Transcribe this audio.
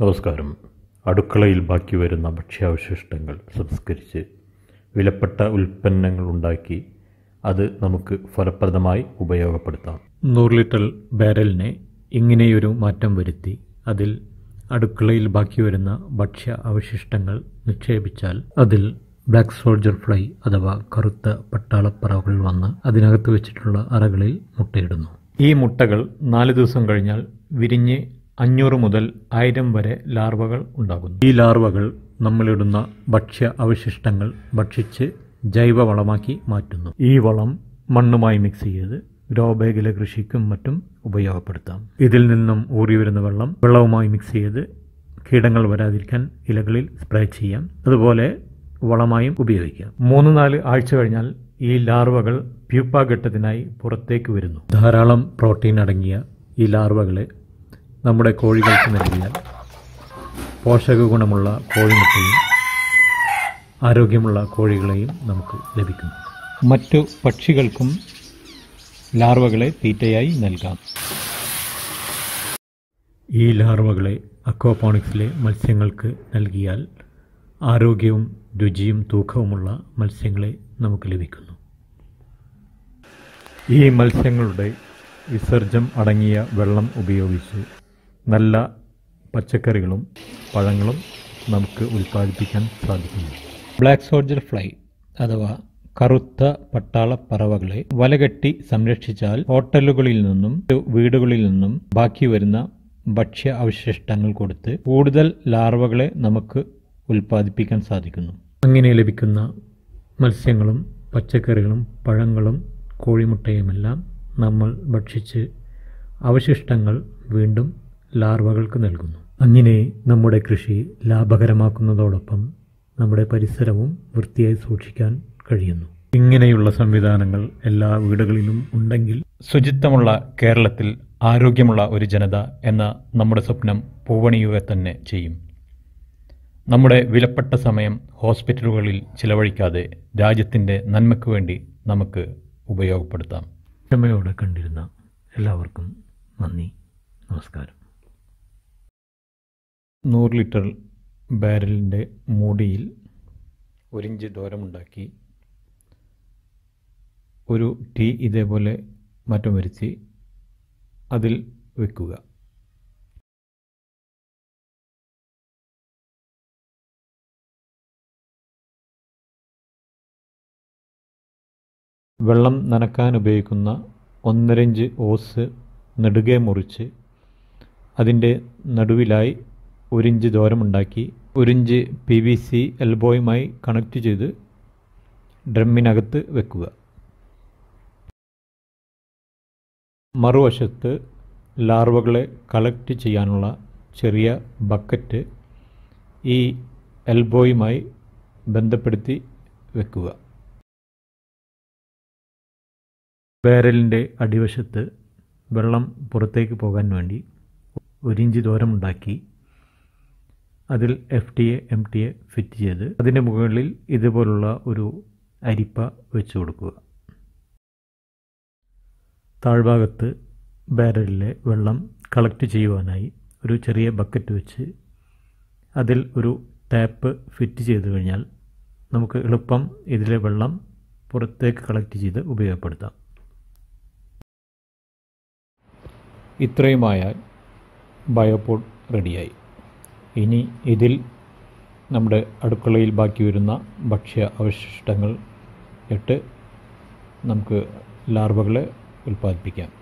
നമസ്കാരം അടുക്കളയിൽ ബാക്കി വരുന്ന ഭക്ഷ്യാവശിഷ്ടങ്ങൾ സംസ്കരിച്ച് വിലപ്പെട്ട ഉൽപ്പന്നങ്ങൾ ഉണ്ടാക്കി അത് നമുക്ക് ഫലപ്രദമായി ഉപയോഗപ്പെടുത്താം നൂറ് ലിറ്റർ ബാരലിനെ ഇങ്ങനെയൊരു മാറ്റം വരുത്തി അതിൽ അടുക്കളയിൽ ബാക്കി വരുന്ന ഭക്ഷ്യ അവശിഷ്ടങ്ങൾ നിക്ഷേപിച്ചാൽ അതിൽ ബ്ലാക്ക് സോൾജർ ഫ്ലൈ അഥവാ കറുത്ത പട്ടാളപ്പറവകൾ വന്ന് അതിനകത്ത് വെച്ചിട്ടുള്ള അറകളിൽ മുട്ടയിടുന്നു ഈ മുട്ടകൾ നാല് ദിവസം കഴിഞ്ഞാൽ വിരിഞ്ഞ് അഞ്ഞൂറ് മുതൽ ആയിരം വരെ ലാർവകൾ ഉണ്ടാകുന്നു ഈ ലാർവകൾ നമ്മളിടുന്ന ഭക്ഷ്യ അവശിഷ്ടങ്ങൾ ഭക്ഷിച്ച് ജൈവവളമാക്കി മാറ്റുന്നു ഈ വളം മണ്ണുമായി മിക്സ് ചെയ്ത് ഗ്രോ ബാഗിലെ കൃഷിക്കും മറ്റും ഉപയോഗപ്പെടുത്താം ഇതിൽ നിന്നും ഊറി വരുന്ന വെള്ളം വെള്ളവുമായി മിക്സ് ചെയ്ത് കീടങ്ങൾ വരാതിരിക്കാൻ ഇലകളിൽ സ്പ്രേ ചെയ്യാം അതുപോലെ വളമായും ഉപയോഗിക്കാം മൂന്ന് നാല് ആഴ്ച കഴിഞ്ഞാൽ ഈ ലാർവകൾ പ്യൂപ്പ ഘട്ടത്തിനായി പുറത്തേക്ക് വരുന്നു ധാരാളം പ്രോട്ടീൻ അടങ്ങിയ ഈ ലാർവകളെ നമ്മുടെ കോഴികൾക്ക് നൽകിയാൽ പോഷക ഗുണമുള്ള കോഴിമുട്ടയും ആരോഗ്യമുള്ള കോഴികളെയും നമുക്ക് ലഭിക്കും മറ്റു പക്ഷികൾക്കും ലാർവകളെ തീറ്റയായി നൽകാം ഈ ലാർവകളെ അക്വാപോണിക്സിലെ മത്സ്യങ്ങൾക്ക് നൽകിയാൽ ആരോഗ്യവും രുചിയും തൂക്കവുമുള്ള മത്സ്യങ്ങളെ നമുക്ക് ലഭിക്കുന്നു ഈ മത്സ്യങ്ങളുടെ വിസർജം അടങ്ങിയ വെള്ളം ഉപയോഗിച്ച് നല്ല പച്ചക്കറികളും പഴങ്ങളും നമുക്ക് ഉൽപ്പാദിപ്പിക്കാൻ സാധിക്കുന്നു ബ്ലാക്ക് സോൾജർ ഫ്ലൈ അഥവാ കറുത്ത പട്ടാള പറവകളെ വലകെട്ടി സംരക്ഷിച്ചാൽ ഹോട്ടലുകളിൽ നിന്നും വീടുകളിൽ നിന്നും ബാക്കി വരുന്ന ഭക്ഷ്യ അവശിഷ്ടങ്ങൾ കൊടുത്ത് കൂടുതൽ ലാർവകളെ നമുക്ക് ഉൽപ്പാദിപ്പിക്കാൻ സാധിക്കുന്നു അങ്ങനെ ലഭിക്കുന്ന മത്സ്യങ്ങളും പച്ചക്കറികളും പഴങ്ങളും കോഴിമുട്ടയുമെല്ലാം നമ്മൾ ഭക്ഷിച്ച് അവശിഷ്ടങ്ങൾ വീണ്ടും ലാർവകൾക്ക് നൽകുന്നു അങ്ങനെ നമ്മുടെ കൃഷി ലാഭകരമാക്കുന്നതോടൊപ്പം നമ്മുടെ പരിസരവും വൃത്തിയായി സൂക്ഷിക്കാൻ കഴിയുന്നു ഇങ്ങനെയുള്ള സംവിധാനങ്ങൾ എല്ലാ വീടുകളിലും ഉണ്ടെങ്കിൽ ശുചിത്വമുള്ള കേരളത്തിൽ ആരോഗ്യമുള്ള ഒരു ജനത എന്ന നമ്മുടെ സ്വപ്നം പൂവണിയുക തന്നെ ചെയ്യും നമ്മുടെ വിലപ്പെട്ട സമയം ഹോസ്പിറ്റലുകളിൽ ചിലവഴിക്കാതെ രാജ്യത്തിൻ്റെ നന്മയ്ക്ക് വേണ്ടി നമുക്ക് ഉപയോഗപ്പെടുത്താം ക്ഷമയോടെ കണ്ടിരുന്ന എല്ലാവർക്കും നന്ദി നമസ്കാരം നൂറ് ലിറ്റർ ബാരലിൻ്റെ മൂടിയിൽ ഒരിഞ്ച് ദൂരമുണ്ടാക്കി ഒരു ടീ ഇതേപോലെ മാറ്റം വരുത്തി അതിൽ വെക്കുക വെള്ളം നനക്കാൻ ഉപയോഗിക്കുന്ന ഒന്നരഞ്ച് ഓസ് നെടുകെ മുറിച്ച് അതിൻ്റെ നടുവിലായി ഒരിഞ്ച് ദൂരമുണ്ടാക്കി ഒരിഞ്ച് പി വി സി എൽബോയുമായി കണക്ട് ചെയ്ത് ഡ്രമ്മിനകത്ത് വെക്കുക മറുവശത്ത് ലാർവകളെ കളക്ട് ചെയ്യാനുള്ള ചെറിയ ബക്കറ്റ് ഈ എൽബോയുമായി ബന്ധപ്പെടുത്തി വെക്കുക ബാരലിൻ്റെ അടിവശത്ത് വെള്ളം പുറത്തേക്ക് പോകാൻ വേണ്ടി ഒരിഞ്ച് ദൂരമുണ്ടാക്കി അതിൽ F T A M T A fit ചെയ്ത് അതിൻ്റെ മുകളിൽ ഇതുപോലുള്ള ഒരു അരിപ്പ വെച്ച് കൊടുക്കുക താഴ്ഭാഗത്ത് ബാരലിലെ വെള്ളം കളക്ട് ചെയ്യുവാനായി ഒരു ചെറിയ ബക്കറ്റ് വെച്ച് അതിൽ ഒരു ടാപ്പ് ഫിറ്റ് ചെയ്ത് കഴിഞ്ഞാൽ നമുക്ക് എളുപ്പം ഇതിലെ വെള്ളം പുറത്തേക്ക് കളക്ട് ചെയ്ത് ഉപയോഗപ്പെടുത്താം ഇത്രയുമായാൽ ബയോപോഡ് റെഡിയായി ഇനി ഇതിൽ നമ്മുടെ അടുക്കളയിൽ ബാക്കി വരുന്ന ഭക്ഷ്യ അവശിഷ്ടങ്ങൾ ഇട്ട് നമുക്ക് ലാർവകളെ ഉൽപ്പാദിപ്പിക്കാം